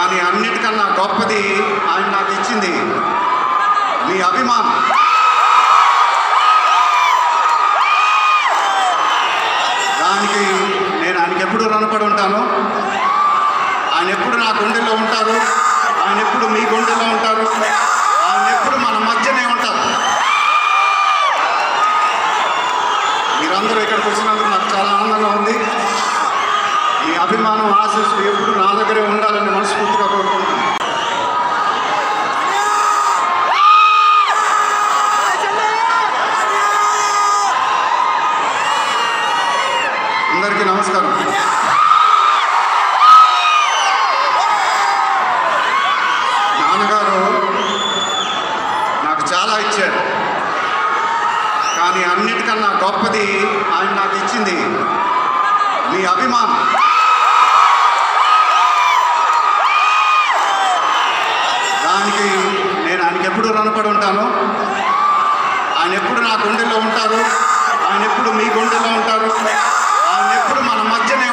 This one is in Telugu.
కానీ అన్నిటికన్నా గొప్పది ఆయన నాకు ఇచ్చింది మీ అభిమానం దానికి నేను ఆయనకి ఎప్పుడు రుణపడి ఉంటాను ఆయన ఎప్పుడు నా గుండెల్లో ఉంటారు ఆయన ఎప్పుడు మీ గుండెల్లో ఉంటారు ఆయన ఎప్పుడు మన మధ్యనే ఉంటారు మీరందరూ ఇక్కడికి వచ్చినందుకు నాకు చాలా ఆనందంగా ఉంది మీ అభిమానం ఆశీస్సులు ఎప్పుడు నా దగ్గరే ఉండాలని మనస్ఫూర్తిగా కోరుకుంటున్నాను అందరికీ నమస్కారం నాన్నగారు నాకు చాలా ఇచ్చారు కానీ అన్నిటికన్నా గొప్పది ఆయన నాకు ఇచ్చింది మీ అభిమానం దానికి నేను ఆయనకి ఎప్పుడు రుణపడి ఉంటాను ఆయన ఎప్పుడు నా గుండెల్లో ఉంటారు ఆయన ఎప్పుడు మీ గుండెల్లో ఉంటారు ఆయన ఎప్పుడు మన మధ్యనే